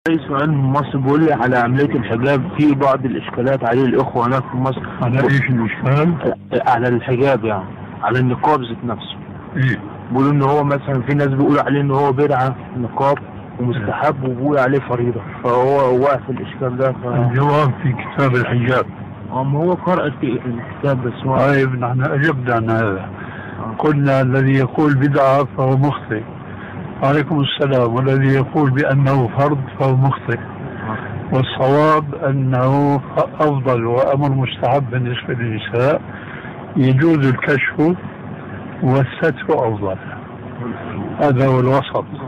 في سؤال من مصر بيقول لي على عملية الحجاب في بعض الإشكالات عليه الإخوة هناك في مصر على ايش الاشكال؟ على الحجاب يعني على النقاب ذات نفسه ايه بيقولوا إن هو مثلا في ناس بيقولوا عليه إن هو بدعة نقاب ومستحب وبيقولوا عليه فريضة فهو واقع في الإشكال ده ف... الجواب في كتاب الحجاب أما هو قرأ في الكتاب بس هو طيب نحن اجبنا عن هذا قلنا الذي يقول بدعه فهو مخطئ عليكم السلام والذي يقول بانه فرض فهو مخطئ والصواب انه افضل وامر مستحب بالنسبه للنساء يجوز الكشف والستر افضل هذا هو الوسط